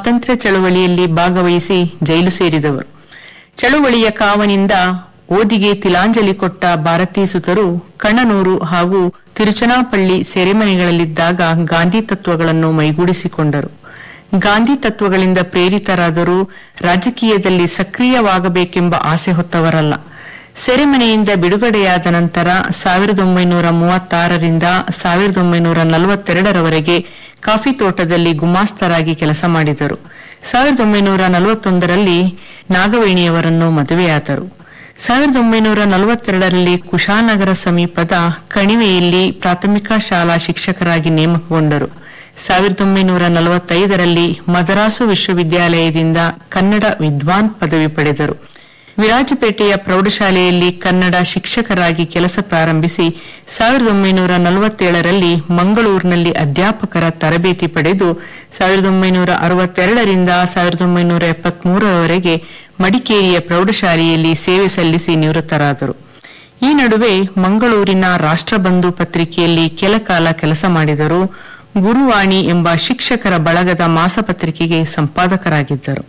ಸ್ವಾತಂತ್ರ್ಯ ಚಳವಳಿಯಲ್ಲಿ ಭಾಗವಹಿಸಿ ಜೈಲು ಸೇರಿದವರು ಚಳುವಳಿಯ ಕಾವನಿಂದ ಓದಿಗೆ ತಿಲಾಂಜಲಿ ಕೊಟ್ಟ ಭಾರತೀ ಸುತರು ಕಣ್ಣನೂರು ಹಾಗೂ ತಿರುಚನಾಪಳ್ಳಿ ಸೆರೆಮನೆಗಳಲ್ಲಿದ್ದಾಗ ಗಾಂಧಿ ತತ್ವಗಳನ್ನು ಮೈಗೂಡಿಸಿಕೊಂಡರು ಗಾಂಧಿ ತತ್ವಗಳಿಂದ ಪ್ರೇರಿತರಾದರೂ ರಾಜಕೀಯದಲ್ಲಿ ಸಕ್ರಿಯವಾಗಬೇಕೆಂಬ ಆಸೆ ಹೊತ್ತವರಲ್ಲ ಸೆರೆಮನೆಯಿಂದ ಬಿಡುಗಡೆಯಾದ ನಂತರ ಸಾವಿರದ ಒಂಬೈನೂರ ಮೂವತ್ತಾರರಿಂದ ಸಾವಿರದ ಒಂಬೈನೂರ ನಲವತ್ತೆರಡರವರೆಗೆ ಕಾಫಿ ತೋಟದಲ್ಲಿ ಗುಮಾಸ್ತರಾಗಿ ಕೆಲಸ ಮಾಡಿದರು ಸಾವಿರದ ಒಂಬೈನೂರ ನಲವತ್ತೊಂದರಲ್ಲಿ ನಾಗವೇಣಿಯವರನ್ನು ಮದುವೆಯಾದರು ಸಾವಿರದ ಒಂಬೈನೂರ ನಲವತ್ತೆರಡರಲ್ಲಿ ಕುಶಾನಗರ ಸಮೀಪದ ಕಣಿವೆಯಲ್ಲಿ ಪ್ರಾಥಮಿಕ ಶಾಲಾ ಶಿಕ್ಷಕರಾಗಿ ನೇಮಕಗೊಂಡರು ಸಾವಿರದ ಒಂಬೈನೂರ ನಲವತ್ತೈದರಲ್ಲಿ ಮದರಾಸು ವಿಶ್ವವಿದ್ಯಾಲಯದಿಂದ ಕನ್ನಡ ವಿದ್ವಾನ್ ಪದವಿ ಪಡೆದರು ವಿರಾಜಪೇಟೆಯ ಪ್ರೌಢಶಾಲೆಯಲ್ಲಿ ಕನ್ನಡ ಶಿಕ್ಷಕರಾಗಿ ಕೆಲಸ ಪ್ರಾರಂಭಿಸಿ ಸಾವಿರದ ಒಂಬೈನೂರ ನಲವತ್ತೇಳರಲ್ಲಿ ಮಂಗಳೂರಿನಲ್ಲಿ ಅಧ್ಯಾಪಕರ ತರಬೇತಿ ಪಡೆದು ಸಾವಿರದ ಒಂಬೈನೂರ ಅರವತ್ತೆರಡರಿಂದ ಸಾವಿರದ ಒಂಬೈನೂರ ಎಪ್ಪತ್ಮೂರರವರೆಗೆ ಮಡಿಕೇರಿಯ ಪ್ರೌಢಶಾಲೆಯಲ್ಲಿ ಸೇವೆ ಸಲ್ಲಿಸಿ ನಿವೃತ್ತರಾದರು ಈ ನಡುವೆ ಮಂಗಳೂರಿನ ರಾಷ್ಟ್ರಬಂಧು ಪತ್ರಿಕೆಯಲ್ಲಿ ಕೆಲಕಾಲ ಕೆಲಸ ಮಾಡಿದರು ಗುರುವಾಣಿ ಎಂಬ ಶಿಕ್ಷಕರ ಬಳಗದ ಮಾಸಪತ್ರಿಕೆಗೆ ಸಂಪಾದಕರಾಗಿದ್ದರು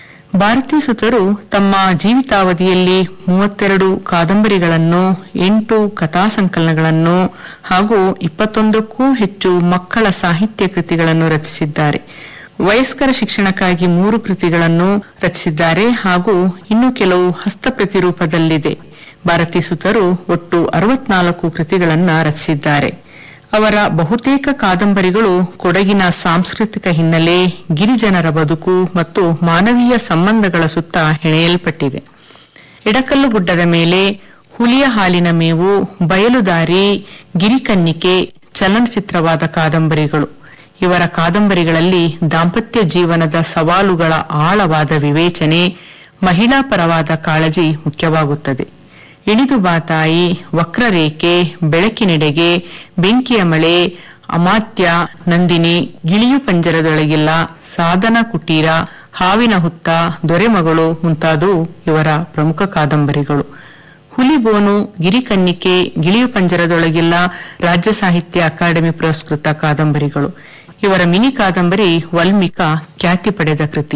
ಭಾರತೀ ಸುತರು ತಮ್ಮ ಜೀವಿತಾವಧಿಯಲ್ಲಿ ಮೂವತ್ತೆರಡು ಕಾದಂಬರಿಗಳನ್ನು ಎಂಟು ಕಥಾ ಸಂಕಲನಗಳನ್ನು ಹಾಗೂ ಇಪ್ಪತ್ತೊಂದಕ್ಕೂ ಹೆಚ್ಚು ಮಕ್ಕಳ ಸಾಹಿತ್ಯ ಕೃತಿಗಳನ್ನು ರಚಿಸಿದ್ದಾರೆ ವಯಸ್ಕರ ಶಿಕ್ಷಣಕ್ಕಾಗಿ ಮೂರು ಕೃತಿಗಳನ್ನು ರಚಿಸಿದ್ದಾರೆ ಹಾಗೂ ಇನ್ನು ಕೆಲವು ಹಸ್ತಪ್ರತಿ ರೂಪದಲ್ಲಿದೆ ಭಾರತೀ ಸುತರು ಒಟ್ಟು ಅರವತ್ನಾಲ್ಕು ಕೃತಿಗಳನ್ನು ರಚಿಸಿದ್ದಾರೆ ಅವರ ಬಹುತೇಕ ಕಾದಂಬರಿಗಳು ಕೊಡಗಿನ ಸಾಂಸ್ಕೃತಿಕ ಹಿನ್ನೆಲೆ ಗಿರಿಜನರ ಬದುಕು ಮತ್ತು ಮಾನವೀಯ ಸಂಬಂಧಗಳ ಸುತ್ತ ಹೆಣೆಯಲ್ಪಟ್ಟಿವೆ ಎಡಕಲ್ಲು ಗುಡ್ಡದ ಮೇಲೆ ಹುಲಿಯ ಹಾಲಿನ ಮೇವು ಬಯಲುದಾರಿ ಗಿರಿಕನ್ನಿಕೆ ಚಲನಚಿತ್ರವಾದ ಕಾದಂಬರಿಗಳು ಇವರ ಕಾದಂಬರಿಗಳಲ್ಲಿ ದಾಂಪತ್ಯ ಜೀವನದ ಸವಾಲುಗಳ ಆಳವಾದ ವಿವೇಚನೆ ಮಹಿಳಾ ಪರವಾದ ಕಾಳಜಿ ಮುಖ್ಯವಾಗುತ್ತದೆ ಇಳಿದು ಬಾತಾಯಿ ವಕ್ರರೇಖೆ ಬೆಳಕಿನೆಡೆಗೆ ಬೆಂಕಿಯ ಮಳೆ ಅಮಾತ್ಯ ನಂದಿನಿ ಗಿಳಿಯು ಪಂಜರದೊಳಗಿಲ್ಲ ಸಾಧನ ಕುಟೀರ ಹಾವಿನ ಹುತ್ತ ದೊರೆಮಗಳು ಮುಂತಾದವು ಇವರ ಪ್ರಮುಖ ಕಾದಂಬರಿಗಳು ಹುಲಿಬೋನು ಗಿರಿಕನ್ನಿಕೆ ಗಿಳಿಯು ಪಂಜರದೊಳಗಿಲ್ಲ ರಾಜ್ಯ ಸಾಹಿತ್ಯ ಅಕಾಡೆಮಿ ಪುರಸ್ಕೃತ ಕಾದಂಬರಿಗಳು ಇವರ ಮಿನಿ ಕಾದಂಬರಿ ವಲ್ಮಿಕ ಖ್ಯಾತಿ ಪಡೆದ ಕೃತಿ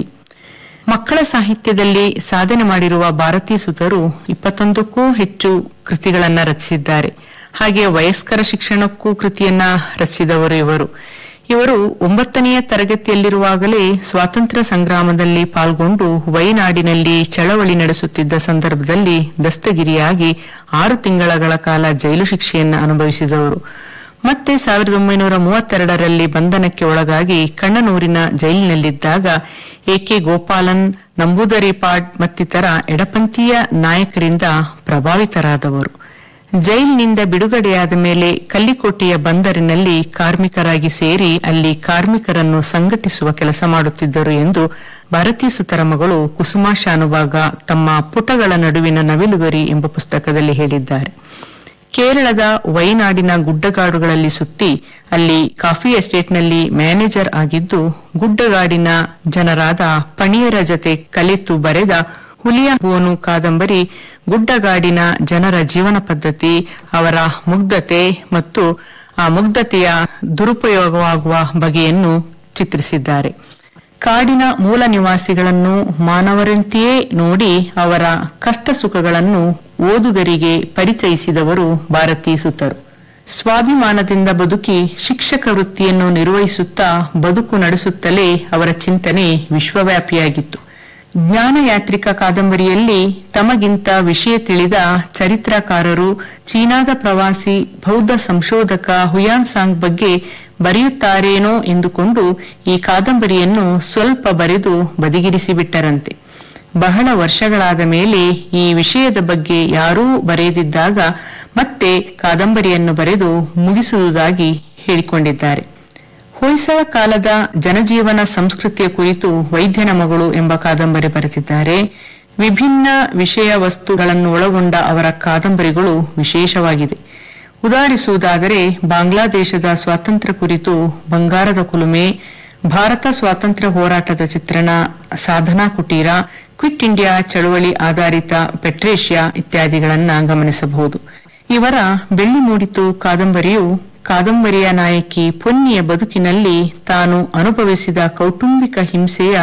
ಮಕ್ಕಳ ಸಾಹಿತ್ಯದಲ್ಲಿ ಸಾಧನೆ ಮಾಡಿರುವ ಭಾರತೀ ಸುತರು ಇಪ್ಪತ್ತೊಂದಕ್ಕೂ ಹೆಚ್ಚು ಕೃತಿಗಳನ್ನ ರಚಿಸಿದ್ದಾರೆ ಹಾಗೆ ವಯಸ್ಕರ ಶಿಕ್ಷಣಕ್ಕೂ ಕೃತಿಯನ್ನ ರಚಿಸಿದವರು ಇವರು ಇವರು ಒಂಬತ್ತನೆಯ ತರಗತಿಯಲ್ಲಿರುವಾಗಲೇ ಸ್ವಾತಂತ್ರ್ಯ ಸಂಗ್ರಾಮದಲ್ಲಿ ಪಾಲ್ಗೊಂಡು ವಯನಾಡಿನಲ್ಲಿ ಚಳವಳಿ ನಡೆಸುತ್ತಿದ್ದ ಸಂದರ್ಭದಲ್ಲಿ ದಸ್ತಗಿರಿಯಾಗಿ ಆರು ತಿಂಗಳಗಳ ಕಾಲ ಜೈಲು ಶಿಕ್ಷೆಯನ್ನು ಅನುಭವಿಸಿದವರು ಮತ್ತೆ ಸಾವಿರದ ಒಂಬೈನೂರ ಮೂವತ್ತೆರಡರಲ್ಲಿ ಬಂಧನಕ್ಕೆ ಒಳಗಾಗಿ ಕಣ್ಣನೂರಿನ ಜೈಲಿನಲ್ಲಿದ್ದಾಗ ಎಕೆ ಗೋಪಾಲನ್ ನಂಬೂದರಿಪಾಡ್ ಮತ್ತಿತರ ಎಡಪಂಥೀಯ ನಾಯಕರಿಂದ ಪ್ರಭಾವಿತರಾದವರು ಜೈಲಿನಿಂದ ಬಿಡುಗಡೆಯಾದ ಮೇಲೆ ಕಲ್ಲಿಕೋಟೆಯ ಬಂದರಿನಲ್ಲಿ ಕಾರ್ಮಿಕರಾಗಿ ಸೇರಿ ಅಲ್ಲಿ ಕಾರ್ಮಿಕರನ್ನು ಸಂಘಟಿಸುವ ಕೆಲಸ ಮಾಡುತ್ತಿದ್ದರು ಎಂದು ಭಾರತೀ ಸುತರ ಮಗಳು ಕುಸುಮಾ ಶಾನುಭಾಗ ತಮ್ಮ ಪುಟಗಳ ನಡುವಿನ ನವಿಲುಗರಿ ಎಂಬ ಪುಸ್ತಕದಲ್ಲಿ ಹೇಳಿದ್ದಾರೆ ಕೇರಳದ ವೈನಾಡಿನ ಗುಡ್ಡಗಾಡುಗಳಲ್ಲಿ ಸುತ್ತಿ ಅಲ್ಲಿ ಕಾಫಿ ಎಸ್ಟೇಟ್ನಲ್ಲಿ ಮ್ಯಾನೇಜರ್ ಆಗಿದ್ದು ಗುಡ್ಡಗಾಡಿನ ಜನರಾದ ಪಣಿಯರ ಜೊತೆ ಕಲಿತು ಬರೆದ ಹುಲಿಯ ಬೋನು ಕಾದಂಬರಿ ಗುಡ್ಡಗಾಡಿನ ಜನರ ಜೀವನ ಪದ್ಧತಿ ಅವರ ಮುಗ್ಧತೆ ಮತ್ತು ಆ ಮುಗ್ಧತೆಯ ದುರುಪಯೋಗವಾಗುವ ಬಗೆಯನ್ನು ಚಿತ್ರಿಸಿದ್ದಾರೆ ಕಾಡಿನ ಮೂಲ ನಿವಾಸಿಗಳನ್ನು ಮಾನವರಂತೆಯೇ ನೋಡಿ ಅವರ ಕಷ್ಟ ಸುಖಗಳನ್ನು ಓದುಗರಿಗೆ ಪರಿಚಯಿಸಿದವರು ಭಾರತೀ ಸುತರು ಸ್ವಾಭಿಮಾನದಿಂದ ಬದುಕಿ ಶಿಕ್ಷಕ ವೃತ್ತಿಯನ್ನು ನಿರ್ವಹಿಸುತ್ತಾ ಬದುಕು ನಡೆಸುತ್ತಲೇ ಅವರ ಚಿಂತನೆ ವಿಶ್ವವ್ಯಾಪಿಯಾಗಿತ್ತು ಜ್ಞಾನಯಾತ್ರಿಕ ಕಾದಂಬರಿಯಲ್ಲಿ ತಮಗಿಂತ ವಿಷಯ ತಿಳಿದ ಚರಿತ್ರಕಾರರು ಚೀನಾದ ಪ್ರವಾಸಿ ಬೌದ್ಧ ಸಂಶೋಧಕ ಹುಯಾನ್ ಸಾಂಗ್ ಬಗ್ಗೆ ಬರೆಯುತ್ತಾರೇನೋ ಎಂದುಕೊಂಡು ಈ ಕಾದಂಬರಿಯನ್ನು ಸ್ವಲ್ಪ ಬರೆದು ಬದಿಗಿರಿಸಿಬಿಟ್ಟರಂತೆ ಬಹಳ ವರ್ಷಗಳಾದ ಮೇಲೆ ಈ ವಿಷಯದ ಬಗ್ಗೆ ಯಾರೂ ಬರೆಯದಿದ್ದಾಗ ಮತ್ತೆ ಕಾದಂಬರಿಯನ್ನು ಬರೆದು ಮುಗಿಸುವುದಾಗಿ ಹೇಳಿಕೊಂಡಿದ್ದಾರೆ ಹೊಯ್ಸಳ ಕಾಲದ ಜನಜೀವನ ಸಂಸ್ಕೃತಿಯ ಕುರಿತು ವೈದ್ಯನ ಮಗಳು ಎಂಬ ಕಾದಂಬರಿ ಬರೆದಿದ್ದಾರೆ ವಿಭಿನ್ನ ವಿಷಯ ವಸ್ತುಗಳನ್ನು ಒಳಗೊಂಡ ಅವರ ಕಾದಂಬರಿಗಳು ವಿಶೇಷವಾಗಿದೆ ಉದಾಹರಿಸುವುದಾದರೆ ಬಾಂಗ್ಲಾದೇಶದ ಸ್ವಾತಂತ್ರ್ಯ ಕುರಿತು ಬಂಗಾರದ ಕುಲುಮೆ ಭಾರತ ಸ್ವಾತಂತ್ರ್ಯ ಹೋರಾಟದ ಚಿತ್ರಣ ಸಾಧನಾ ಕುಟೀರ ಕ್ವಿಟ್ ಇಂಡಿಯಾ ಚಳವಳಿ ಆಧಾರಿತ ಪೆಟ್ರೇಷಿಯಾ ಇತ್ಯಾದಿಗಳನ್ನ ಗಮನಿಸಬಹುದು ಇವರ ಬೆಳ್ಳಿ ಮೂಡಿತು ಕಾದಂಬರಿಯು ಕಾದಂಬರಿಯ ನಾಯಕಿ ಪೊನ್ನಿಯ ಬದುಕಿನಲ್ಲಿ ತಾನು ಅನುಭವಿಸಿದ ಕೌಟುಂಬಿಕ ಹಿಂಸೆಯ